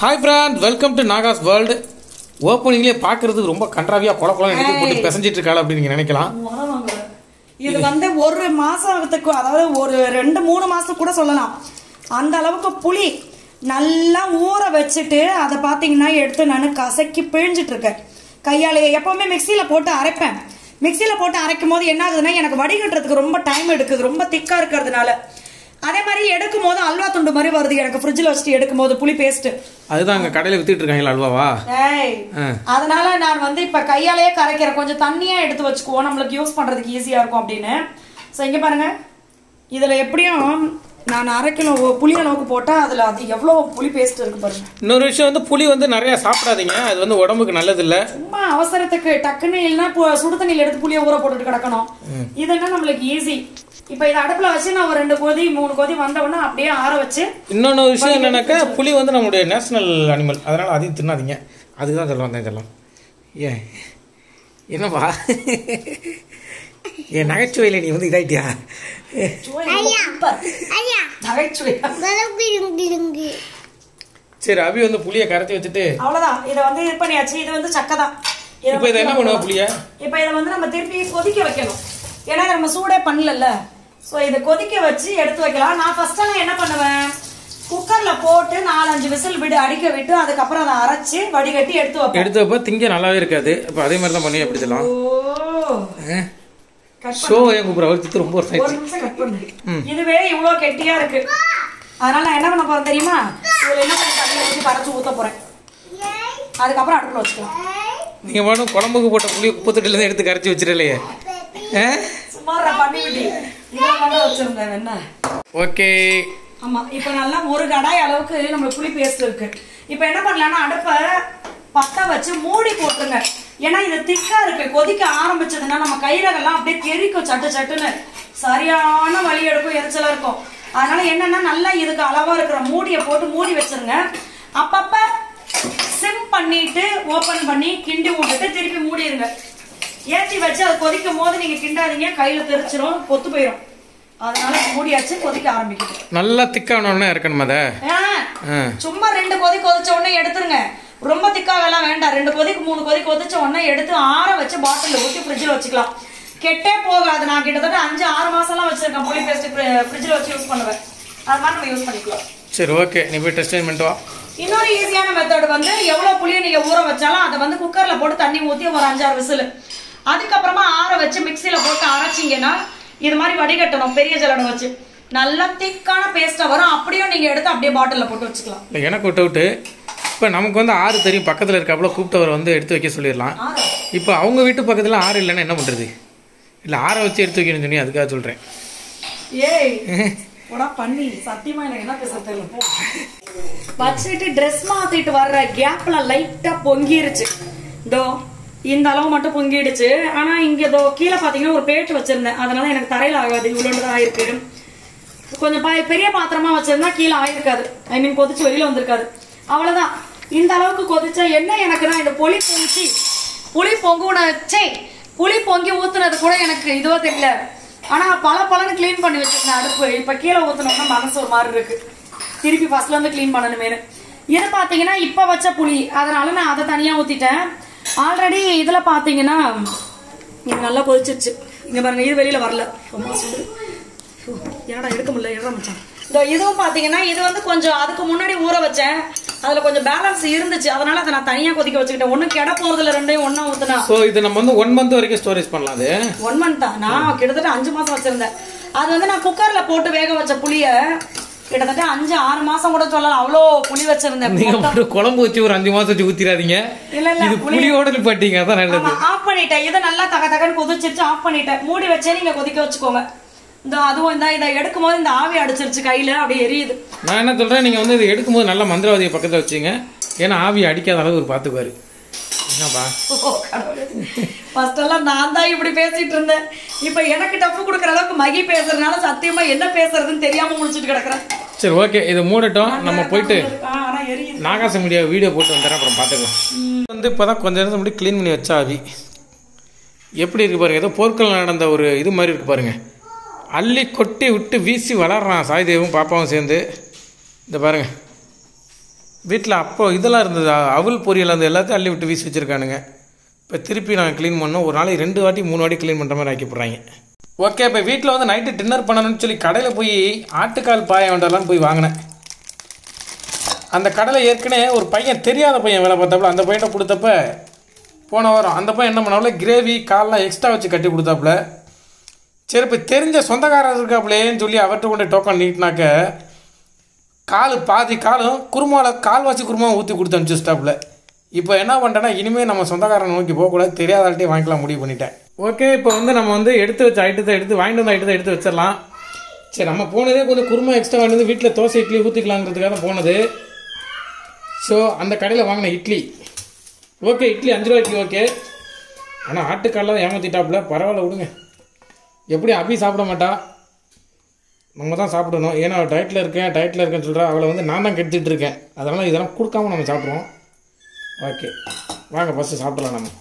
Hi friend welcome to Naga's world ஓப்பனிங்லேயே பார்க்கறதுக்கு ரொம்ப கன்றாவியாக கொல கொலம் எடுத்து போட்டு பிசைஞ்சிட்டு இருக்காள் அப்படின்னு நீங்கள் நினைக்கலாம் இது வந்து ஒரு மாசத்துக்கு அதாவது ஒரு ரெண்டு மூணு மாசம் கூட சொல்லலாம் அந்த அளவுக்கு புளி நல்லா ஊற வச்சுட்டு அதை பார்த்தீங்கன்னா எடுத்து நான் கசக்கி பிழிஞ்சிட்டு இருக்கேன் கையாலேயே எப்பவுமே மிக்சியில் போட்டு அரைப்பேன் மிக்சியில் போட்டு அரைக்கும் போது என்ன ஆகுதுன்னா எனக்கு வடிகட்டுறதுக்கு ரொம்ப டைம் எடுக்குது ரொம்ப திக்கா இருக்கிறதுனால அதே மாதிரி எடுக்கும் போது அல்வா துண்டு மாதிரி வருது எனக்கு ஃப்ரிட்ஜில் வச்சுட்டு எடுக்கும் போது புளி பேஸ்ட் அதுதான் அங்கே கடையில் வித்துட்டு இருக்காங்களா அல்வாவா ஏய் ஆ. அதனால நான் வந்து இப்ப கையாலேயே கரைக்கிறேன் கொஞ்சம் தண்ணியா எடுத்து வச்சுக்குவோம் நம்மளுக்கு யூஸ் பண்றதுக்கு ஈஸியா இருக்கும் அப்படின்னு ஸோ இங்க பாருங்க இதுல எப்படியும் நான் அரை கிலோ புளி அளவுக்கு போட்டா அதுல அது எவ்வளவு புளி பேஸ்ட் இருக்கு பாருங்க இன்னொரு விஷயம் வந்து புளி வந்து நிறைய சாப்பிடாதீங்க அது வந்து உடம்புக்கு நல்லது இல்ல சும்மா அவசரத்துக்கு டக்குன்னு இல்லைன்னா இப்போ சுடு தண்ணியில் எடுத்து புளியை ஊற போட்டுட்டு கிடக்கணும் இதுன்னா நம்மளுக்கு ஈஸி இப்போ இதை அடுப்புல வச்சு நான் ஒரு ரெண்டு கொதி மூணு கொதி வந்த உடனே அப்படியே ஆற வச்சு இன்னொன்று விஷயம் என்னன்னாக்கா புலி வந்து நம்மளுடைய நேஷனல் அனிமல் அதனால அதையும் தின்னாதீங்க அதுதான் சொல்ல வந்தேன் இதெல்லாம் ஏன் என்னப்பா என் நகைச்சுவையில் நீ வந்து இதாயிட்டியா சுவை ரொம்ப super. நகைச்சுவை சரி அபி வந்து புளியை கரைச்சி வச்சுட்டு அவ்வளவுதான் இதை வந்து இது பண்ணியாச்சு இது வந்து சக்கை தான் இதை இப்போ இதை என்ன பண்ணுவா புளிய இப்போ இதை வந்து நம்ம திருப்பி கொதிக்க வைக்கணும் ஏன்னா இதை நம்ம சூடே பண்ணலல்ல ஸோ இதை கொதிக்க வச்சு எடுத்து வைக்கலாம் நான் ஃபர்ஸ்ட் எல்லாம் என்ன பண்ணுவேன் குக்கர்ல போட்டு நாலஞ்சு விசில் விடு அடிக்க விட்டு அதுக்கப்புறம் அதை அரைச்சு வடிகட்டி எடுத்து வைப்பேன் எடுத்து வைப்ப திங்க நல்லாவே இருக்காது இப்போ அதே மாதிரி தான் பண்ணி எப்படி சொல்லலாம் ஓ கட் ஷோ என் கூப்பிட்ற அவர் தித்து ரொம்ப வருஷம் ஒரு ஆயிடுச்சு நிமிஷம் கட் பண்ணு இதுவே இவ்வளோ கெட்டியா இருக்கு அதனால நான் என்ன பண்ண போறேன் தெரியுமா இதுல என்ன பண்ணி தண்ணி ஊற்றி கரைச்சு ஊத்த போறேன் அதுக்கப்புறம் அடுப்புல வச்சுக்கலாம் நீங்கள் மட்டும் குழம்புக்கு போட்ட புளியை குப்பத்தொட்டிலேருந்து எடுத்து கரைச்சி வச்சிடலையே ஆ சுமார் பண்ணி விட்டு இதில் மட்டும் வச்சிருந்தேன் என்ன ஓகே ஆமா இப்போ நல்லா ஒரு கடாய் அளவுக்கு நம்மளுக்கு புளி பேஸ்ட் இருக்கு இப்போ என்ன பண்ணலாம்னா அடுப்பை பத்த வச்சு மூடி போட்டுருங்க ஏன்னா இது திக்கா இருக்கு கொதிக்க ஆரம்பிச்சதுன்னா நம்ம கைரகெல்லாம் அப்படியே தெறிக்கும் சட்டு சட்டுன்னு சரியான வலி எடுக்கும் எரிச்சலா இருக்கும் அதனால என்னன்னா நல்லா இதுக்கு அளவா இருக்கிற மூடியை போட்டு மூடி வச்சிருங்க அப்பப்ப சிம் பண்ணிட்டு ஓபன் பண்ணி கிண்டி விட்டுட்டு திருப்பி மூடிடுங்க ஏற்றி வச்சு அது கொதிக்கும் போது நீங்க கிண்டாதீங்க கையில தெரிச்சிரும் பொத்து போயிடும் அதனால மூடியாச்சு கொதிக்க ஆரம்பிக்குது நல்லா திக்கானோடனே இருக்கணும் அதை ஆ, ஆ சும்மா ரெண்டு கொதி கொதிச்ச உடனே எடுத்துருங்க ரொம்ப திக்காவெல்லாம் வேண்டாம் ரெண்டு கொதிக்கு மூணு கொதி கொதிச்ச உடனே எடுத்து ஆற வச்சு பாட்டில் ஊற்றி ஃப்ரிட்ஜில் வச்சுக்கலாம் கெட்டே போகாது நான் கிட்டத்தட்ட அஞ்சு ஆறு மாசம்லாம் வச்சிருக்கேன் புளி பேஸ்ட் ஃப்ரிட்ஜில் வச்சு யூஸ் பண்ணுவேன் அது மாதிரி நம்ம யூஸ் பண்ணிக்கலாம் சரி ஓகே நீ போய் டெஸ்ட் பண்ணிட்டு வா இன்னொரு ஈஸியான மெத்தட் வந்து எவ்வளவு புளியை நீங்க ஊற வச்சாலும் அதை வந்து குக்கர்ல போட்டு தண்ணி ஊத்தி ஒரு அஞ்சாறு விசில் அதுக்கப்புறமா ஆற வச்சு மிக்சியில போட்டு அரைச்சிங்கன்னா இது மாதிரி வடிகட்டணும் பெரிய ஜலடை வச்சு நல்லா திக்கான பேஸ்டா வரும் அப்படியும் நீங்க எடுத்து அப்படியே பாட்டில்ல போட்டு வச்சுக்கலாம் இல்லை எனக்கு விட்டு விட்டு இப்போ நமக்கு வந்து ஆறு தெரியும் பக்கத்தில் இருக்காப்புல கூப்பிட்டவர் வந்து எடுத்து வைக்க சொல்லிடலாம் ஆற இப்போ அவங்க வீட்டு பக்கத்தில் ஆறு இல்லைன்னா என்ன பண்ணுறது இல்லை ஆறை வச்சு எடுத்து வைக்கணும்னு சொல்லி அதுக்காக சொல்கிறேன் ஏய் போடா பண்ணி சத்தியமா எனக்கு என்ன பேச தெரியல போ வச்சுட்டு ட்ரெஸ் மாத்திட்டு வர்ற கேப்ல லைட்டா பொங்கிருச்சு இதோ இந்த அளவு மட்டும் பொங்கிடுச்சு ஆனா இங்க இதோ கீழே பாத்தீங்கன்னா ஒரு பேட்டு வச்சிருந்தேன் அதனால எனக்கு தரையில ஆகாது இவ்வளவு தான் ஆயிருக்கு கொஞ்சம் ப- பெரிய பாத்திரமா வச்சிருந்தா கீழே ஆயிருக்காது ஐ மீன் கொதிச்சு வெளியில வந்திருக்காது அவ்வளவுதான் இந்த அளவுக்கு கொதிச்சா என்ன எனக்குன்னா இந்த புளி பொங்கி புளி பொங்குன சே புளி பொங்கி ஊத்துனது கூட எனக்கு இதுவா தெரியல ஆனா பல பலன்னு க்ளீன் பண்ணி வச்சிருந்தேன் அடுப்பு இப்ப கீழே ஊத்துனோம்னா மனசு ஒரு மாதிரி இருக்கு திருப்பி ஃபர்ஸ்ட்ல இருந்து க்ளீன் பண்ணணுமேனு இது பாத்தீங்கன்னா இப்ப வச்ச புளி அதனால நான் அதை தனியா ஊத்திட்டேன் ஆல்ரெடி இதுல பாத்தீங்கன்னா இது நல்லா கொதிச்சிருச்சு இங்க பாருங்க இது வெளியில வரல ரொம்ப சுடு ஓ, என்னடா எடுக்க முடியல எடுற மச்சான் இந்த இதுவும் பாத்தீங்கன்னா இது வந்து கொஞ்சம் அதுக்கு முன்னாடி ஊற வச்சேன் அதுல கொஞ்சம் பேலன்ஸ் இருந்துச்சு அதனால அதை நான் தனியா கொதிக்க வச்சுக்கிட்டேன் ஒண்ணும் கெட போறதுல ரெண்டையும் ஒண்ணா ஊத்துனா ஸோ இது நம்ம வந்து ஒன் மந்த் வரைக்கும் ஸ்டோரேஜ் பண்ணலாம் அது ஒன் மந்த் தான் நான் கிட்டத்தட்ட அஞ்சு மாசம் வச்சிருந்தேன் அது வந்து நான் குக்கர்ல போட்டு வேக வச்ச புளிய கிட்டத்தட்ட அஞ்சு ஆறு மாசம் கூட சொல்லலாம் அவ்வளோ புளி வச்சிருந்தேன் நீங்க மட்டும் குழம்பு வச்சு ஒரு அஞ்சு மாசம் வச்சு ஊத்திராதீங்க இல்ல இல்ல இது புளியோட நிப்பாட்டிங்க அதான் நல்லது ஆமா ஆஃப் பண்ணிட்டேன் இதை நல்லா தக தகன்னு கொதிச்சிருச்சு ஆஃப் பண்ணிட்டேன் மூடி வச்சே நீங்க கொதிக்க வச்சுக்கோங்க இந்த அதுவும் இந்த இதை எடுக்கும் போது இந்த ஆவி அடிச்சிருச்சு கையில அப்படியே எரியுது நான் என்ன சொல்றேன் நீங்க வந்து இதை எடுக்கும்போது நல்லா மந்திரவாதியை பக்கத்துல வச்சுங்க ஏன்னா ஆவி அடிக்காத அளவு ஒரு பார்த்துக்குவாரு என்னப்பா ஃபர்ஸ்ட் எல்லாம் நான் தான் இப்படி பேசிட்டு இருந்தேன் இப்ப எனக்கு டஃப் கொடுக்குற அளவுக்கு மகி பேசுறதுனால சத்தியமா என்ன பேசுறதுன்னு தெரியாம முடிச்சிட்டு கிடக்குறேன் சரி ஓகே இதை மூடட்டும் நம்ம போயிட்டு ஆ, ஆனா எரியுது நாகாச மீடியா வீடியோ போட்டு வந்துடுறேன் அப்புறம் பார்த்துக்கலாம் வந்து இப்போதான் கொஞ்ச நேரத்துக்கு முன்னாடி க்ளீன் பண்ணி வச்சா ஆவி எப்படி இருக்கு பாருங்க ஏதோ போர்க்கள் நடந்த ஒரு இது மாதிரி இருக்கு பாருங்க அள்ளி கொட்டி விட்டு வீசி வளர்றான் சாய்தேவும் பாப்பாவும் சேர்ந்து இந்த பாருங்க வீட்டில் அப்போ இதெல்லாம் இருந்தது அ- அவல் பொரியல் அந்த எல்லாத்தையும் அள்ளி விட்டு வீசி வச்சுருக்கானுங்க இப்போ திருப்பி நாங்கள் க்ளீன் பண்ணோம் ஒரு நாளைக்கு ரெண்டு வாட்டி மூணு வாட்டி க்ளீன் பண்ணுற மாதிரி ஆக்கி போடுறாங்க ஓகே இப்போ வீட்டில் வந்து நைட்டு டின்னர் பண்ணணும்னு சொல்லி கடையில் போய் ஆட்டுக்கால் பாய வேண்டாம்னு போய் வாங்கினேன் அந்த கடையில் ஏற்கனவே ஒரு பையன் தெரியாத பையன் வேலை பார்த்தாப்புல அந்த பையன்ட்ட கொடுத்தப்ப போன வாரம் அந்த பையன் என்ன பண்ணாப்புல கிரேவி கால்லாம் எக்ஸ்ட்ரா வச்சு கட்டி கொடுத்தாப்புல சரி இப்போ தெரிஞ்ச சொந்தக்காரர் இருக்காப்புலேன்னு சொல்லி அவர்கிட்ட கொண்டு டோக்கன் நீட்டினாக்க கால் பாதி காலும் குருமாவில் கால்வாசி குருமா ஊற்றி கொடுத்து அனுப்பிச்சிட்டாப்புல இப்போ என்ன பண்ணிட்டேன்னா இனிமேல் நம்ம சொந்தக்காரனை நோக்கி போகக்கூடாது தெரியாத ஆள்கிட்டே வாங்கிக்கலாம் முடிவு பண்ணிட்டேன் ஓகே இப்போ வந்து நம்ம வந்து எடுத்து வச்ச ஐட்டத்தை எடுத்து வாங்கிட்டு வந்த ஐட்டத்தை எடுத்து வச்சிடலாம் சரி நம்ம போனதே கொஞ்சம் குருமா எக்ஸ்ட்ரா வாங்கிட்டு வந்து வீட்டில் தோசை இட்லி ஊற்றிக்கலாங்கிறதுக்காக போனது ஸோ அந்த கடையில் வாங்கின இட்லி ஓகே இட்லி அஞ்சு ரூபா இட்லி ஓகே ஆனால் ஆட்டுக்கால்லாம் ஏமாத்திட்டாப்புல பரவாயில்ல விடுங்க எப்படி அபி சாப்பிட மாட்டா நம்ம தான் சாப்பிடணும் ஏன்னா அவள் டயட்டில் இருக்கேன் டயட்டில் இருக்கேன்னு சொல்கிறா அவளை வந்து நான் தான் கெடுத்துட்டு இருக்கேன் அதனால் இதெல்லாம் கொடுக்காம நம்ம சாப்பிட்ருவோம் ஓகே வாங்க ஃபஸ்ட்டு சாப்பிடலாம் நம்ம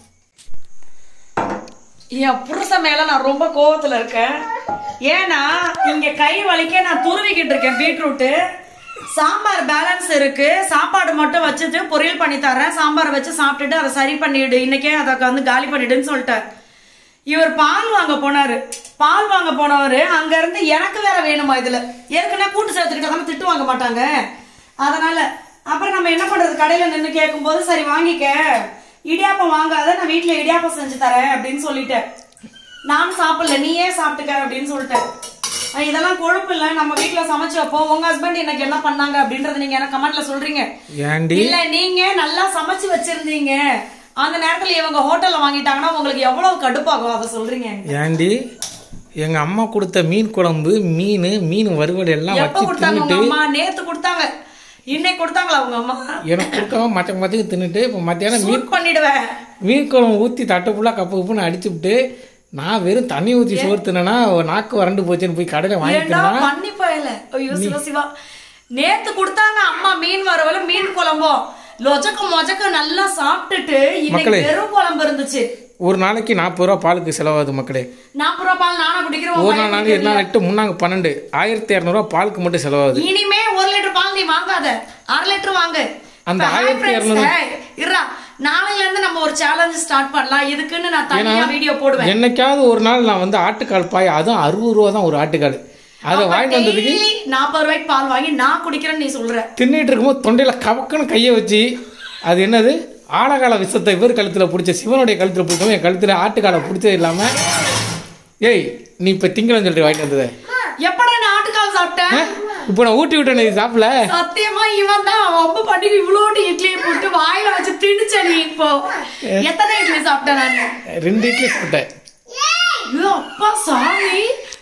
என் புருஷன் மேல நான் ரொம்ப கோவத்துல இருக்கேன் ஏன்னா இங்க கை வலிக்க நான் துருவிக்கிட்டு இருக்கேன் பீட்ரூட்டு சாம்பார் பேலன்ஸ் இருக்கு சாப்பாடு மட்டும் வச்சுட்டு பொரியல் பண்ணி தரேன் சாம்பார் வச்சு சாப்பிட்டுட்டு அதை சரி பண்ணிடு இன்னைக்கே அதை வந்து காலி பண்ணிடுன்னு சொல்லிட்டார் இவர் பால் வாங்க போனாரு பால் வாங்க போனவர் அங்க இருந்து எனக்கு வேற வேணுமா இதுல ஏற்கனவே கூட்டு சேர்த்துக்கிட்ட தானே திட்டு வாங்க மாட்டாங்க அதனால அப்புறம் நம்ம என்ன பண்றது கடையில நின்று கேட்கும்போது சரி வாங்கிக்க இடியாப்பம் வாங்காத நான் வீட்டுல இடியாப்பம் செஞ்சு தரேன் அப்படின்னு சொல்லிட்டேன் நானும் சாப்பிடல நீயே சாப்பிட்டுக்க அப்படின்னு சொல்லிட்டேன் அஹ் இதெல்லாம் கொழுப்பு இல்ல நம்ம வீட்டுல சமைச்சு வைப்போம் உங்க ஹஸ்பண்ட் எனக்கு என்ன பண்ணாங்க அப்படின்றத நீங்க எனக்கு கமெண்ட்ல சொல்றீங்க ஏண்டி இல்ல நீங்க நல்லா சமைச்சு வச்சிருந்தீங்க அந்த நேரத்துல இவங்க ஹோட்டல்ல வாங்கிட்டாங்கன்னா உங்களுக்கு எவ்வளவு கடுப்பாகும் அதை சொல்றீங்க ஏண்டி எங்கள் அம்மா கொடுத்த மீன் குழம்பு மீன் மீன் வறுவல் எல்லாம் எப்ப வச்சு கொடுத்தாங்க உங்க தின்னுட்டு அம்மா நேத்து கொடுத்தாங்க இன்னைக்கு கொடுத்தாங்களா உங்க அம்மா எனக்கு கொடுக்காம மற்ற மத்தியம் தின்னுட்டு இப்போ மத்தியானம் மீன் சூட் பண்ணிடுவேன் மீன் குழம்பு ஊற்றி தட்டு ஃபுல்லாக கப்பு கப்புன்னு அடிச்சுவிட்டு நான் வெறும் தண்ணி ஊற்றி சோறு தின்னா நாக்கு வறண்டு போச்சுன்னு போய் கடையில் வாங்கி ஏண்டா பண்ணி போயல ஐயோ சிவா சிவா நேத்து கொடுத்தாங்க அம்மா மீன் வரவல மீன் குழம்போ லொஜக்க மொஜக்க நல்லா சாப்பிட்டுட்டு இன்னைக்கு வெறும் குழம்பு இருந்துச்சு ஒரு நாளைக்கு நாற்பது ரூபா பாலுக்கு செலவாகுது மக்களே நாற்பது ரூபாய் பால் நானா குடிக்கிறேன் ஒரு உன் நாள் பையன் நாள் எட்டு நாள் எட்டு முன்னாங்க பன்னெண்டு ஆயிரத்தி இரநூறுவா பாலுக்கு மட்டும் செலவாகுது இனிமே ஒரு லிட்டர் பால் நீ வாங்காத அரை லிட்டர் வாங்கு அந்த இப்ப hi ஆயிரத்தி friends, இருநூறு- hey, இருடா நாளையில இருந்து நம்ம ஒரு சேலஞ்ச் ஸ்டார்ட் பண்ணலாம் இதுக்குன்னு நான் தனியா வீடியோ போடுவேன் என்னைக்காவது ஒரு நாள் நான் வந்து ஆட்டுக்கால் பாய் அதுவும் அறுபது ரூபா தான் ஒரு ஆட்டுக்கால் அதை வாங்கிட்டு வந்ததுக்கு டெய்லி நாற்பது ரூபாய்க்கு பால் வாங்கி நான் குடிக்கிறேன்னு நீ சொல்ற தின்னுட்டு இருக்கும்போது தொண்டையில் கவக்குன்னு கையை வச்சு அது என்னது ஆழகால விஷத்தை இவர் கழுத்தில் பிடிச்ச சிவனுடைய கழுத்தில் பிடிச்சவன் என் கழுத்தில் ஆட்டுக்காலை பிடிச்சது இல்லாமல் ஏய் நீ இப்போ திங்கலன்னு சொல்லிட்டு வாங்கிட்டு வந்தது எப்படா நான் ஆட்டுக்கால் சாப்பிட்டேன் இப்போ நான் ஊட்டி விட்டேன் நீ சாப்பிடல சத்தியமா இவன் தான் ஒப்பு பண்ணி இவ்வளோட்டு இட்லியை போட்டு வாயில வச்சு திணிச்ச நீ இப்போ எத்தனை இட்லி சாப்பிட்டேன் நான் ரெண்டு இட்லி சாப்பிட்டேன் ஐயோ, அப்பா சாமி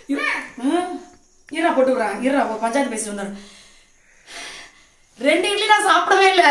இரா போட்டு விடுறேன் இரா ஒரு பஞ்சாயத்து பேசிட்டு வந்தாரு ரெண்டு இட்லி நான் சாப்பிடவே இல்ல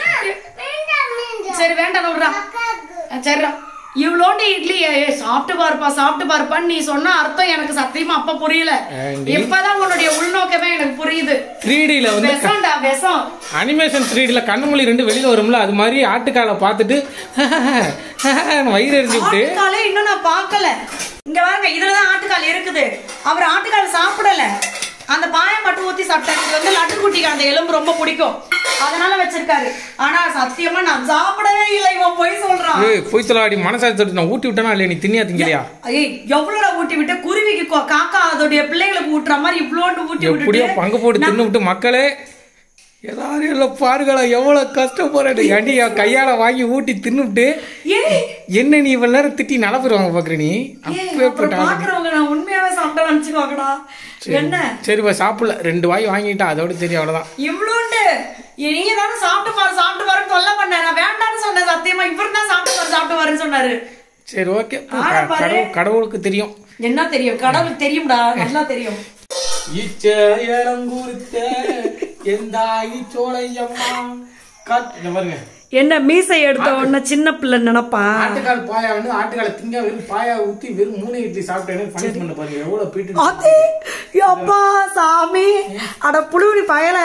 சரி வேண்டாம் விடுறா சரிடா இவ்வளோண்டு இட்லி ஏய், சாப்பிட்டு பாருப்பா சாப்பிட்டு பாருப்பான்னு நீ சொன்ன அர்த்தம் எனக்கு சத்தியமா அப்ப புரியல ஆண்டி. இப்பதான் உன்னுடைய உள்நோக்கமே எனக்கு புரியுது த்ரீ டியில் வந்து விஷம்டா விஷம் அனிமேஷன் த்ரீ டியில் கண்ணுமொழி ரெண்டு வெளியில் வரும்ல அது மாதிரி ஆட்டுக்காலை பார்த்துட்டு வயிறு எரிஞ்சு விட்டு ஆட்டுக்காலே இன்னும் நான் பார்க்கல இங்க பாருங்க இதுலதான் ஆட்டுக்கால் இருக்குது அவர் ஆட்டுக்கால் சாப்பிடல அந்த பாயை மட்டும் ஊத்தி சாப்பிட்டாரு இது வந்து லட்டு குட்டிக்கு அந்த எலும்பு ரொம்ப பிடிக்கும் அதனால வச்சிருக்காரு ஆனா சத்தியமா நான் சாப்பிடவே இல்லை இவன் போய் சொல்றான் ஏய் பொய் சொல்லாடி மனசாட்சி தொட்டு நான் ஊட்டி விட்டேனா இல்லையா நீ தின்னியா திங்கலையா ஐய் எவ்வளவு ஊட்டி விட்டு குருவிக்கு கொ- காக்கா அதோடைய பிள்ளைகளுக்கு ஊட்டுற மாதிரி இவ்வளோண்டு ஊட்டி எப்படியோ விட்டுட்டு பங்கு போட்டு தின்னு விட்டு மக்களே எல்லாரும் எல்லாம் பாருங்களா எவ்வளவு கஷ்டப்படுறேன் ஏண்டி என் கையால வாங்கி ஊட்டி தின்னுட்டு ஏய் என்ன நீ இவ்வளவு நேரம் திட்டி நலப்புருவாங்க பாக்குற நீ ஏய், அப்பேற்பட்ட அப்புறம் ஆளு. பாக்குறவங்க நான் உண்மையாவே சாப்பிட்டேன் நினைச்சுக்கோங்கடா என்ன சரிப்பா சாப்பிடல ரெண்டு வாய் வாங்கிட்டா அதோட சரி அவ்வளவுதான் இவ்வளோண்டு நீங்க தானே சாப்பிட்டு பாரு சாப்பிட்டு பாருன்னு தொல்லை பண்ண நான் வேண்டாம்னு சொன்னேன் சத்தியமா இவர் தான் சாப்பிட்டு பாரு சாப்பிட்டு பாருன்னு சொன்னாரு சரி ஓகே ஆளை பாரு. கடவுள் கடவுளுக்கு தெரியும் என்ன தெரியும் கடவுளுக்கு தெரியும்டா நல்லா தெரியும் இச்சலங்குருத்த எந்தாயி சோழையம்மா காட் இங்க பாருங்க என்ன மீசை எடுத்த உடனே சின்ன பிள்ளை நினைப்பா ஆட்டுக்கால் பாயா வந்து ஆட்டுக்கால திங்க வெறும் பாயா ஊத்தி வெறும் மூணு இட்லி சாப்பிட்டேன்னு பனிஷ்மெண்ட் பாருங்க எவ்வளவு பீட்டு அது அப்பா சாமி அட புழுவடி பயல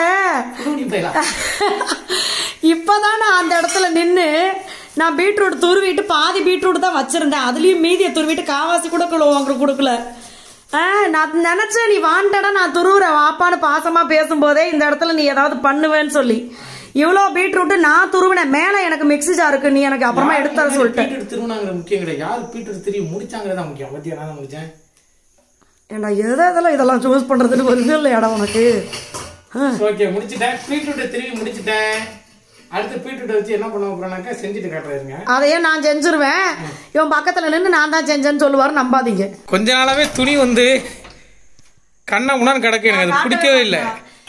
இப்பதான் நான் அந்த இடத்துல நின்னு நான் பீட்ரூட் துருவிட்டு பாதி பீட்ரூட் தான் வச்சிருந்தேன் அதுலயும் மீதியை துருவிட்டு காவாசி கூட உங்க கொடுக்கல ஆ, நான் நினைச்சேன் நீ வாண்டடா நான் துருவுற வாப்பான்னு பாசமா பேசும்போதே இந்த இடத்துல நீ ஏதாவது பண்ணுவேன்னு சொல்லி இவ்வளோ பீட்ரூட் நான் துருவினேன் மேலே எனக்கு மிக்ஸி ஜாருக்கு நீ எனக்கு அப்புறமா எடுத்து தர சொல்லிட்டேன் பீட்டர் திருவண்ணாங்கிற முக்கியம் கிடையாது யார் பீட்டர் தெரியும் முடிச்சாங்கிறதா முக்கியம் பத்தியா நான் தான் முடிச்சேன் ஏண்டா எதை இதெல்லாம் இதெல்லாம் சூஸ் பண்ணுறதுன்னு ஒரு இது இல்லையாடா உனக்கு ஆ ஓகே முடிச்சிட்டேன் பீட்ரூட்டை திருவி முடிச்சிட்டேன் அடுத்து பீட்ரூட்டை வச்சு என்ன பண்ண போறோம்னாக்கா செஞ்சுட்டு காட்டுறாருங்க அதையே நான் செஞ்சிருவேன் இவன் பக்கத்துல நின்று நான் தான் செஞ்சேன்னு சொல்லுவாரு நம்பாதீங்க கொஞ்ச நாளாவே துணி வந்து கண்ணை உணர்ந்து கிடக்கு எனக்கு அது பிடிக்கவே இல்லை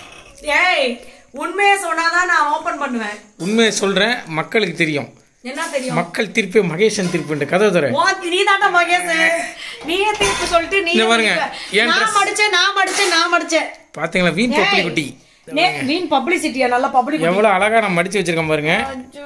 ஏய் உண்மையை சொன்னாதான் நான் ஓபன் பண்ணுவேன் உண்மையை சொல்றேன் மக்களுக்கு தெரியும் என்ன தெரியும் மக்கள் திருப்பி மகேஷன் திருப்பி கதை தர நீ தாண்டா மகேஷ் நீயே தீர்ப்பு சொல்லிட்டு நீ இங்க பாருங்க, என் நான் மடிச்சேன் நான் மடிச்சேன் நான் மடிச்சேன் பாத்தீங்களா வீண் பப்பளி குட்டி வீண் பப்ளிசிட்டியா நல்லா பப்ளிக் எவ்வளவு அழகா நான் மடிச்சு வச்சிருக்கேன் பாருங்க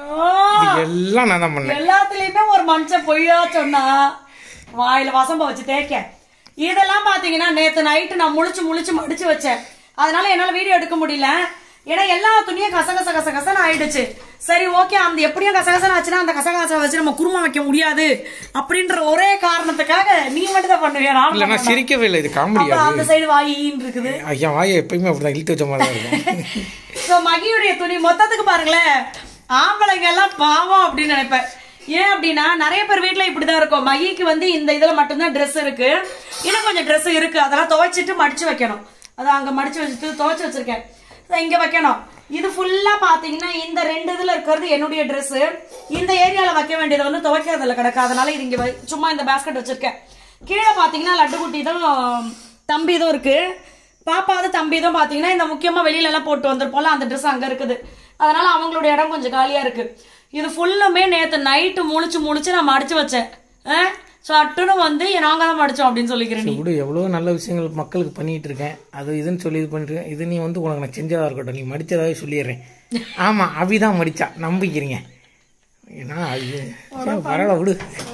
இது எல்லாம் நான் தான் பண்ணேன் எல்லாத்துலயுமே ஒரு மனுஷன் பொய்யா சொன்னா வாயில வசம்ப வச்சு தேய்க்க இதெல்லாம் பாத்தீங்கன்னா நேத்து நைட்டு நான் முழிச்சு முழிச்சு மடிச்சு வச்சேன் அதனால என்னால வீடியோ எடுக்க முடியல ஏன்னா எல்லா துணியும் கசகச கசகசன்னு ஆயிடுச்சு சரி ஓகே அந்த எப்படியும் கசகசன்னு ஆச்சுன்னா அந்த கசகச வச்சு நம்ம குருமா வைக்க முடியாது அப்படின்ற ஒரே காரணத்துக்காக நீ மட்டும் தான் பண்ணுவியா நான் இல்ல நான் சிரிக்கவே இல்லை இது காமெடி அப்புறம் அந்த சைடு வாயின்னு இருக்குது ஐயா வாயை எப்பயுமே அப்படிதான் இழுத்து வச்ச மாதிரி தான் இருக்கும் ஸோ மகியுடைய துணி மொத்தத்துக்கு பாருங்களேன் ஆம்பளைங்க எல்லாம் பாவம் அப்படின்னு நினைப்பேன் ஏன் அப்படின்னா நிறைய பேர் வீட்ல இப்படிதான் இருக்கும் மகிக்கு வந்து இந்த இதுல மட்டும்தான் Dress இருக்கு இன்னும் கொஞ்சம் Dress இருக்கு அதெல்லாம் துவைச்சிட்டு மடிச்சு வைக்கணும் அதை அங்க மடிச்சு வச்சுட்டு துவைச்சு வச்சிருக்கேன் இதை இங்க வைக்கணும் இது ஃபுல்லா பாத்தீங்கன்னா இந்த ரெண்டு இதுல இருக்கிறது என்னுடைய Dress இந்த ஏரியால வைக்க வேண்டியது வந்து துவைக்கிறதுல கிடக்கு அதனால இது இங்க வை- சும்மா இந்த பேஸ்கெட் வச்சிருக்கேன் கீழே பாத்தீங்கன்னா லட்டு குட்டி தான் தம்பி இதுவும் இருக்கு பாப்பாவது தம்பி தான் பாத்தீங்கன்னா இந்த முக்கியமா வெளியில எல்லாம் போட்டு வந்திருப்போம்ல அந்த ட்ரெஸ் அங்க இருக்குது அதனால அவங்களுடைய இடம் கொஞ்சம் காலியா இருக்கு இது ஃபுல்லுமே நேத்து நைட்டு முழிச்சு முழிச்சு நான் மடிச்சு வச்சேன் சட்டுன்னு வந்து நாங்க தான் மடிச்சோம் அப்படின்னு சொல்லிக்கிறேன் நீ விடு எவ்வளோ நல்ல விஷயங்கள் மக்களுக்கு பண்ணிட்டு இருக்கேன் அது இதுன்னு சொல்லி இது பண்ணிட்டு இருக்கேன். இது நீ வந்து உனக்கு நான் செஞ்சதா இருக்கட்டும் நீ மடிச்சதாவே சொல்லிடுறேன் ஆமா அபிதான் மடிச்சா நம்பிக்கிறீங்க ஏன்னா அது சரி, பரவாயில்ல விடு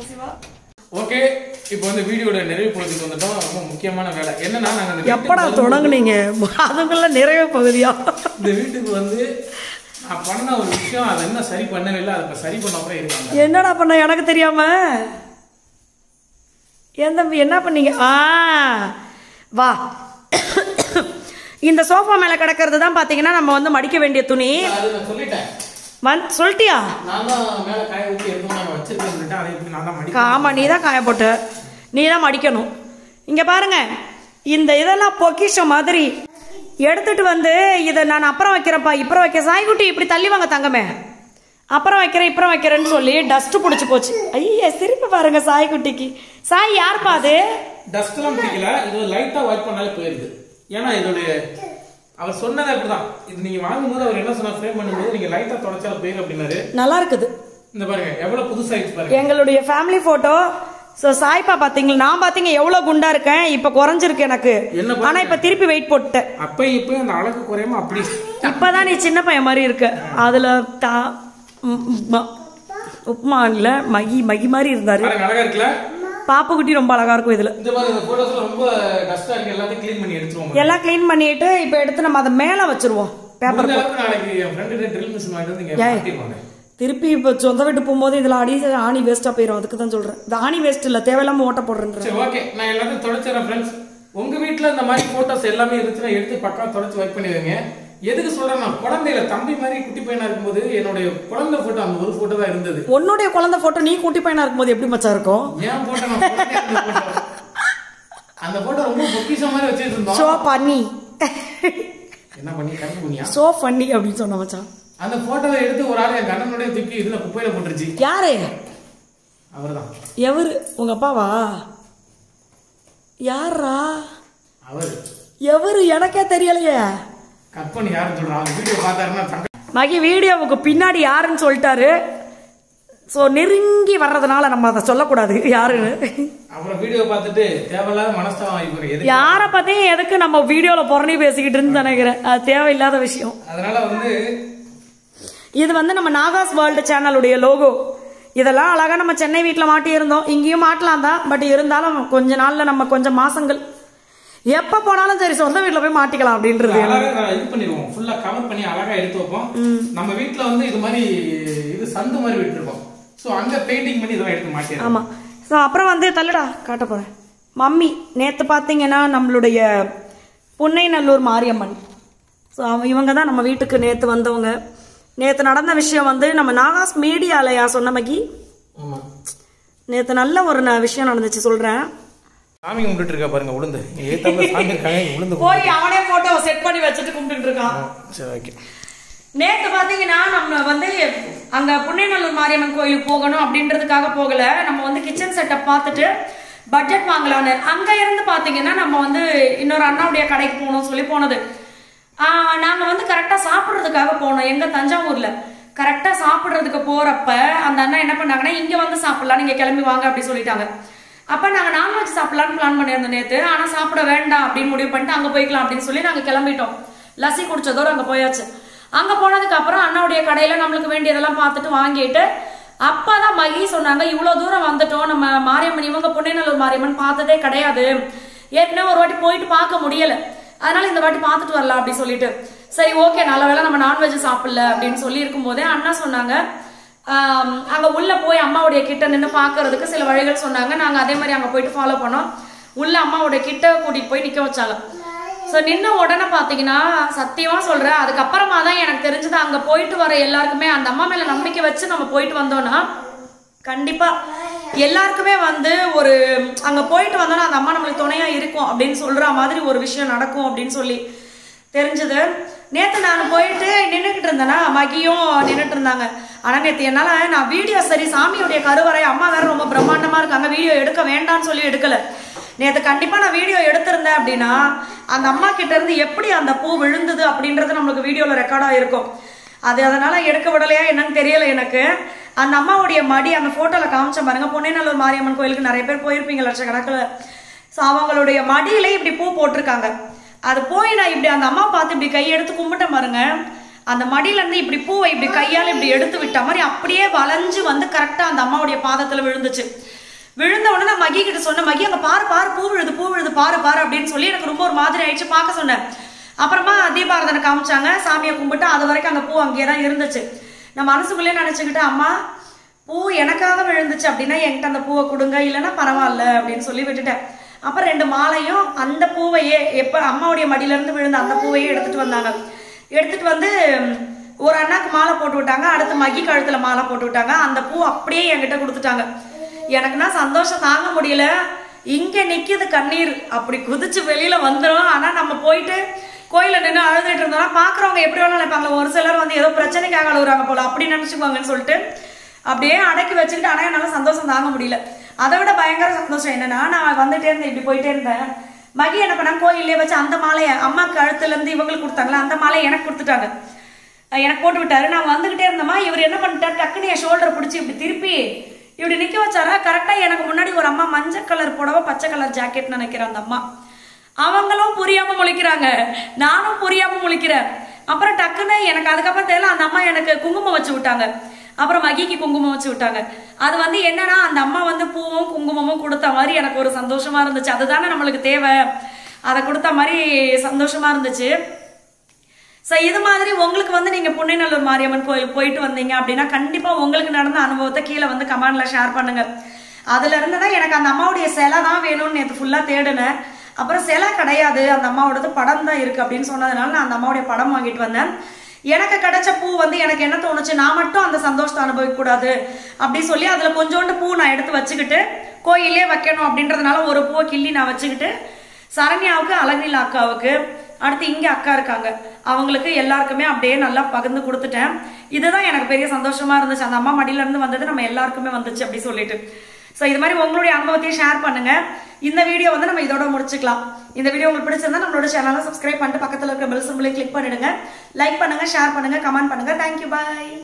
ஓகே இப்போ வந்து வீடியோட நிறைவு பகுதிக்கு வந்துட்டோம் ரொம்ப முக்கியமான வேலை என்னன்னா நாங்கள் அந்த எப்படா தொடங்குனீங்க அதுக்குள்ள நிறைய பகுதியா இந்த வீட்டுக்கு வந்து நான் பண்ண ஒரு விஷயம் அதை என்ன சரி பண்ணவே இல்லை அதை இப்ப சரி பண்ண அப்புறம் இருக்காங்க என்னடா பண்ண எனக்கு தெரியாம என் தம்பி என்ன பண்ணீங்க ஆ வா இந்த சோஃபா மேல கிடக்கிறது தான் பாத்தீங்கன்னா நம்ம வந்து மடிக்க வேண்டிய துணி அது நான் சொல்லிட்டேன் வந் சொல்லிட்டியா நான் தான் மேலே காய ஊற்றி எடுத்து நான் வச்சிருக்கேன் சொல்லிட்டேன் அதை எப்படி நான் தான் மடி ஆமா நீ தான் காய போட்ட நீ தான் மடிக்கணும் இங்க பாருங்க இந்த இதெல்லாம் பொக்கிஷம் மாதிரி எடுத்துட்டு வந்து இதை நான் அப்புறம் வைக்கிறேன்ப்பா இப்புறம் வைக்க சாய்குட்டி இப்படி தள்ளி வாங்க தங்கமே அப்புறம் வைக்கிறேன் இப்புறம் வைக்கிறேன்னு சொல்லி டஸ்ட் பிடிச்சி போச்சு ஐயா திருப்பி பாருங்க சாய்குட்டிக்கு சாய் யாருப்பா அது டஸ்ட்லாம் பிடிக்கல இது லைட்டா ஒயிட் பண்ணாலே போயிருது ஏன்னா இதோடைய அவர் சொன்னது அப்படிதான் இது நீங்க வாங்கும்போது அவர் என்ன சொன்னார் ஃப்ரேம் பண்ணும்போது நீங்க லைட்டா தொடச்சால போயிரு அப்படின்னாரு நல்லா இருக்குது இந்த பாருங்க எவ்வளவு புதுசாயிடுச்சு பாருங்க எங்களுடைய ஃபேமிலி போட்டோ ஸோ சாய்ப்பா பாத்தீங்களா நான் பாத்தீங்க எவ்வளவு குண்டா இருக்கேன் இப்ப குறைஞ்சிருக்கு எனக்கு என்ன பாருங்க. ஆனா இப்ப திருப்பி வெயிட் போட்டுட்டேன் அப்பயும் இப்பயும் அந்த அழகு குறையாம அப்படி இப்பதான் நீ சின்ன பையன் மாதிரி இருக்க அதுல தா ம், உப்மா உப்மா இல்ல மகி மகி மாதிரி இருந்தாரு பாருங்க அழகா இருக்குல்ல பாப்புக்குட்டி ரொம்ப அழகா இருக்கும் இதுல இந்த மாதிரி இந்த போட்டோஸ்ல ரொம்ப டஸ்டா இருக்கு எல்லாத்தையும் க்ளீன் பண்ணி எடுத்துருவோம் எல்லாம் க்ளீன் பண்ணிட்டு இப்ப எடுத்து நம்ம அதை மேல வச்சிருவோம் பேப்பர் முடிஞ்ச அளவுக்கு நாளைக்கு என் ஃப்ரெண்டு ட்ரில் மிஷின் வாங்கிட்டு வந்து இங்க மாட்டிடுவாங்க திருப்பி இப்ப சொந்த வீட்டு போகும்போது இதுல அடி ஆணி வேஸ்டா போயிடும் அதுக்கு தான் சொல்றேன் இது ஆணி வேஸ்ட் இல்ல தேவையில்லாம ஓட்ட போடுறேன் சரி ஓகே நான் எல்லாத்தையும் தொடச்சிடுறேன் ஃப்ரெண்ட்ஸ் உங்க வீட்ல இந்த மாதிரி போட்டோஸ் எல்லாமே இருந்துச்சுன்னா எடுத்து பக்கா தொடச்சு வைப் பண்ணிடுங்க எதுக்கு சொல்றேன் நான் குழந்தையில தம்பி மாதிரி குட்டி பையனா இருக்கும்போது என்னுடைய குழந்தை போட்டோ அந்த ஒரு போட்டோ தான் இருந்தது உன்னுடைய குழந்தை போட்டோ நீ குட்டி பையனா இருக்கும்போது எப்படி மச்சா இருக்கும் ஏன் போட்டோ நான் குழந்தையா இருந்த photo. அந்த போட்டோ ரொம்ப பொக்கிஷம் மாதிரி வச்சுட்டு இருந்தோம் சோ பண்ணி என்ன பண்ணி கண்ணு புண்ணியா சோ பண்ணி அப்படின்னு சொன்ன மச்சான் அந்த போட்டோவை எடுத்து ஒரு ஆள் என் கண்ணனுடைய தூக்கி இதுல குப்பையில போட்டுருச்சு யாரு அவர்தான் எவரு உங்க அப்பாவா யாரா அவர் எவரு எனக்கே தெரியலையே கட் பண்ணி யாருன்னு சொல்றான் அந்த வீடியோ பார்த்தாருன்னா சங்க- மகி வீடியோவுக்கு பின்னாடி யாருன்னு சொல்லிட்டாரு ஸோ நெருங்கி வர்றதுனால நம்ம அதை சொல்லக்கூடாது யாருன்னு அப்புறம் வீடியோ பார்த்துட்டு தேவையில்லாத மனஸ்தாபம் ஆகி போயிரு எதுக்கு யாரை பத்தியும் எதுக்கு நம்ம வீடியோல புறணி பேசிக்கிட்டு இருந்து நினைக்கிறேன் அது தேவையில்லாத விஷயம் அதனால வந்து இது வந்து நம்ம நாகாஸ் வேர்ல்டு சேனலுடைய லோகோ இதெல்லாம் அழகா நம்ம சென்னை வீட்டில் மாட்டியிருந்தோம் இங்கேயும் மாட்டலாம் தான் பட் இருந்தாலும் கொஞ்ச நாள்ல நம்ம கொஞ்சம் மாசங்கள் எப்ப போனாலும் சரி சொந்த வீட்டில் போய் மாட்டிக்கலாம் அப்படின்றது அழகா நான் இது பண்ணிடுவோம் ஃபுல்லா கவர் பண்ணி அழகா எடுத்து வைப்போம் நம்ம வீட்ல வந்து இது மாதிரி இது சந்து மாதிரி விட்டுருப்போம் சோ அங்க பெயிண்டிங் பண்ணி இதெல்லாம் எடுத்து மாட்டிடுறோம் ஆமா ஸோ அப்புறம் வந்து தள்ளுடா காட்ட போறேன் மம்மி நேத்து பாத்தீங்கன்னா நம்மளுடைய புன்னைநல்லூர் மாரியம்மன் ஸோ இவங்க தான் நம்ம வீட்டுக்கு நேத்து வந்தவங்க நேற்று நடந்த விஷயம் வந்து நம்ம நாகாஸ் மீடியாலயா சொன்ன மகி ஆமாம் நேற்று நல்ல ஒரு ந- விஷயம் நடந்துச்சு சொல்றேன் சாமி கும்பிட்டுட்டு இருக்கா பாருங்க உளுந்து ஏத்தாப்புல சாமி இருக்காங்க இங்க உளுந்து போய் அவனே போட்டோ செட் பண்ணி வச்சுட்டு கும்பிட்டு இருக்கான் சரி ஓகே நேத்து பாத்தீங்கன்னா நம்ம வந்து அங்க புண்ணைநல்லூர் மாரியம்மன் கோயிலுக்கு போகணும் அப்படின்றதுக்காக போகல நம்ம வந்து கிச்சன் செட்டப் பார்த்துட்டு பட்ஜெட் வாங்கலான்னு அங்க இருந்து பாத்தீங்கன்னா நம்ம வந்து இன்னொரு அண்ணாவுடைய கடைக்கு போகணும்னு சொல்லி போனது ஆஹ் நாங்க வந்து கரெக்டா சாப்பிடுறதுக்காக போனோம் எங்க தஞ்சாவூர்ல கரெக்டா சாப்பிடுறதுக்கு போறப்ப அந்த அண்ணா என்ன பண்ணாங்கன்னா இங்க வந்து சாப்பிடலாம் நீங்க கிளம்பி வாங்க அப்படி சொல்லிட்டாங்க அப்ப நாங்க நான்வெஜ் சாப்பிடலாம்னு பிளான் பண்ணியிருந்தோம் நேத்து ஆனா சாப்பிட வேண்டாம் அப்படின்னு முடிவு பண்ணிட்டு அங்க போய்க்கலாம் அப்படின்னு சொல்லி நாங்க கிளம்பிட்டோம் லஸ்ஸி குடிச்சதோட அங்க போயாச்சு அங்க போனதுக்கு அப்புறம் அண்ணாவுடைய கடையில நம்மளுக்கு வேண்டியதெல்லாம் பார்த்துட்டு வாங்கிட்டு அப்பதான் மகி சொன்னாங்க இவ்வளவு தூரம் வந்துட்டோம் நம்ம மாரியம்மன் இவங்க புண்ணைநல்லூர் மாரியம்மன் பார்த்ததே கிடையாது ஏற்கனவே ஒரு வாட்டி போயிட்டு பார்க்க முடியல அதனால இந்த வாட்டி பார்த்துட்டு வரலாம் அப்படி சொல்லிட்டு சரி ஓகே நல்ல வேளை நம்ம நான்வெஜ் சாப்பிடல அப்படின்னு சொல்லி இருக்கும்போதே அண்ணா சொன்னாங்க ஆம், அங்க உள்ள போய் அம்மாவுடைய கிட்ட நின்று பார்க்கிறதுக்கு சில வழிகள் சொன்னாங்க நாங்க அதே மாதிரி அங்க போயிட்டு ஃபாலோ பண்ணோம் உள்ள அம்மாவுடைய கிட்ட கூட்டிட்டு போய் நிக்க வச்சாங்க ஸோ நின்ன உடனே பார்த்தீங்கன்னா சத்தியமா சொல்றேன் அதுக்கப்புறமா தான் எனக்கு தெரிஞ்சது அங்க போயிட்டு வர எல்லாருக்குமே அந்த அம்மா மேல நம்பிக்கை வச்சு நம்ம போயிட்டு வந்தோம்னா கண்டிப்பா எல்லாருக்குமே வந்து ஒரு அங்க போயிட்டு வந்தோம்னா அந்த அம்மா நம்மளுக்கு துணையா இருக்கும் அப்படின்னு சொல்ற மாதிரி ஒரு விஷயம் நடக்கும் அப்படின்னு சொல்லி தெரிஞ்சது நேத்து நான் போயிட்டு நின்றுக்கிட்டு இருந்தேன்னா மகியும் நின்றுட்டு இருந்தாங்க ஆனா நேத்து என்னால நான் வீடியோ சரி சாமியுடைய கருவறை அம்மா வேற ரொம்ப பிரம்மாண்டமா இருக்காங்க வீடியோ எடுக்க வேண்டாம்னு சொல்லி எடுக்கல நேத்து கண்டிப்பா நான் வீடியோ எடுத்திருந்தேன் அப்படின்னா அந்த அம்மா கிட்ட இருந்து எப்படி அந்த பூ விழுந்தது அப்படின்றது நம்மளுக்கு வீடியோல ரெக்கார்டா இருக்கும் அது அதனால எடுக்க விடலையா என்னன்னு தெரியல எனக்கு அந்த அம்மாவுடைய மடி அந்த போட்டோல காமிச்சேன் பாருங்க பொன்னைநல்லூர் மாரியம்மன் கோயிலுக்கு நிறைய பேர் போயிருப்பீங்க லட்சக்கணக்கில் ஸோ அவங்களுடைய மடியில இப்படி பூ போட்டிருக்காங்க அது போய் நான் இப்படி அந்த அம்மா பார்த்து இப்படி கை எடுத்து கும்பிட்டேன் பாருங்க அந்த மடியில இருந்து இப்படி பூவை இப்படி கையால இப்படி எடுத்து விட்ட மாதிரி அப்படியே வளைஞ்சு வந்து கரெக்டா அந்த அம்மாவுடைய பாதத்துல விழுந்துச்சு விழுந்த உடனே நான் மகி கிட்ட சொன்னேன் மகி அங்க பாரு பாரு பூ விழுது பூ விழுது பாரு பாரு அப்படின்னு சொல்லி எனக்கு ரொம்ப ஒரு மாதிரி ஆயிடுச்சு பார்க்க சொன்னேன் அப்புறமா தீபாரதனை காமிச்சாங்க சாமியை கும்பிட்டு அது வரைக்கும் அந்த பூ அங்கேயே தான் இருந்துச்சு நான் மனசுக்குள்ளே நினைச்சுக்கிட்டு அம்மா பூ எனக்காக விழுந்துச்சு அப்படின்னா என்கிட்ட அந்த பூவை கொடுங்க இல்லைன்னா பரவாயில்ல அப்படின்னு சொல்லி விட்டுட்டேன் அப்புறம் ரெண்டு மாலையும் அந்த பூவையே எப்ப அம்மாவுடைய மடியில இருந்து விழுந்த அந்த பூவையே எடுத்துட்டு வந்தாங்க எடுத்துட்டு வந்து ம், ஒரு அண்ணாக்கு மாலை போட்டு விட்டாங்க அடுத்து மகி கழுத்துல மாலை போட்டு விட்டாங்க அந்த பூ அப்படியே என்கிட்ட கொடுத்துட்டாங்க எனக்குன்னா சந்தோஷம் தாங்க முடியல இங்க நிக்குது கண்ணீர் அப்படி குதிச்சு வெளியில வந்துடும் ஆனா நம்ம போயிட்டு கோயில நின்று அழுதுட்டு இருந்தோம்னா பாக்குறவங்க எப்படி வேணாலும் நினைப்பாங்க ஒரு சிலர் வந்து ஏதோ பிரச்சனைக்காக அழுகுறாங்க போல அப்படி நினைச்சுக்குவாங்கன்னு சொல்லிட்டு அப்படியே அடக்கி வச்சுக்கிட்டு ஆனா என்னால சந்தோஷம் தாங்க முடியல அதை விட பயங்கர சந்தோஷம் என்னன்னா நான் வந்துட்டே இருந்தேன் இப்படி போயிட்டே இருந்தேன் மகி என்ன பண்ணாங்க கோயிலே வச்சு அந்த மாலையை அம்மா கழுத்துல இருந்து இவங்களுக்கு கொடுத்தாங்களா அந்த மாலையை எனக்கு கொடுத்துட்டாங்க அஹ் எனக்கு போட்டு விட்டாரு நான் வந்துகிட்டே இருந்தேமா இவர் என்ன பண்ணிட்டாரு டக்குன்னு என் ஷோல்டர் பிடிச்சி இப்படி திருப்பி இப்படி நிக்க வச்சாரா கரெக்டா எனக்கு முன்னாடி ஒரு அம்மா மஞ்சள் கலர் புடவை பச்சை கலர் ஜாக்கெட் நினைக்கிறேன் அந்த அம்மா அவங்களும் புரியாம முழிக்கிறாங்க நானும் புரியாம முழிக்கிறேன் அப்புறம் டக்குன்னு எனக்கு அதுக்கப்புறம் தெரியல அந்த அம்மா எனக்கு குங்குமம் வச்சு விட்டாங்க அப்புறம் மகிக்கு குங்குமம் வச்சு விட்டாங்க அது வந்து என்னன்னா அந்த அம்மா வந்து பூவும் குங்குமமும் கொடுத்த மாதிரி எனக்கு ஒரு சந்தோஷமா இருந்துச்சு அதுதானே நம்மளுக்கு தேவை அதை கொடுத்த மாதிரி சந்தோஷமா இருந்துச்சு ஸோ இது மாதிரி உங்களுக்கு வந்து நீங்க புண்ணைநல்லூர் மாரியம்மன் கோயில் போயிட்டு வந்தீங்க அப்படின்னா கண்டிப்பா உங்களுக்கு நடந்த அனுபவத்தை கீழே வந்து கமெண்ட்ல ஷேர் பண்ணுங்க அதுல இருந்து தான் எனக்கு அந்த அம்மாவுடைய சிலை தான் வேணும்னு நேற்று ஃபுல்லா தேடினேன் அப்புறம் சிலை கிடையாது அந்த அம்மாவோடது படம் தான் இருக்கு அப்படின்னு சொன்னதுனால நான் அந்த அம்மாவுடைய படம் வாங்கிட்டு வந்தேன் எனக்கு கிடைச்ச பூ வந்து எனக்கு என்ன தோணுச்சு நான் மட்டும் அந்த சந்தோஷத்தை அனுபவிக்க கூடாது அப்படி சொல்லி அதுல கொஞ்சோண்டு பூ நான் எடுத்து வச்சுக்கிட்டு கோயிலே வைக்கணும் அப்படின்றதுனால ஒரு பூவை கிள்ளி நான் வச்சுக்கிட்டு சரண்யாவுக்கு அழகில் அக்காவுக்கு அடுத்து இங்க அக்கா இருக்காங்க அவங்களுக்கு எல்லாருக்குமே அப்படியே நல்லா பகிர்ந்து கொடுத்துட்டேன் இதுதான் எனக்கு பெரிய சந்தோஷமா இருந்துச்சு அந்த அம்மா மடியில இருந்து வந்தது நம்ம எல்லாருக்குமே வந்துச்சு அப்படி சொல்லிட்டு ஸோ இது மாதிரி உங்களுடைய அனுபவத்தையும் ஷேர் பண்ணுங்க இந்த வீடியோ வந்து நம்ம இதோட முடிச்சுக்கலாம் இந்த வீடியோ உங்களுக்கு பிடிச்சிருந்தா நம்மளோட சேனலை சப்ஸ்கிரைப் பண்ணிட்டு பக்கத்துல இருக்க பெல் சிம்பிளை கிளிக் பண்ணிடுங்க லைக் பண்ணுங்க ஷேர் பண்ணுங்க கமெண்ட் பண்ணுங்க தேங்க்யூ பாய்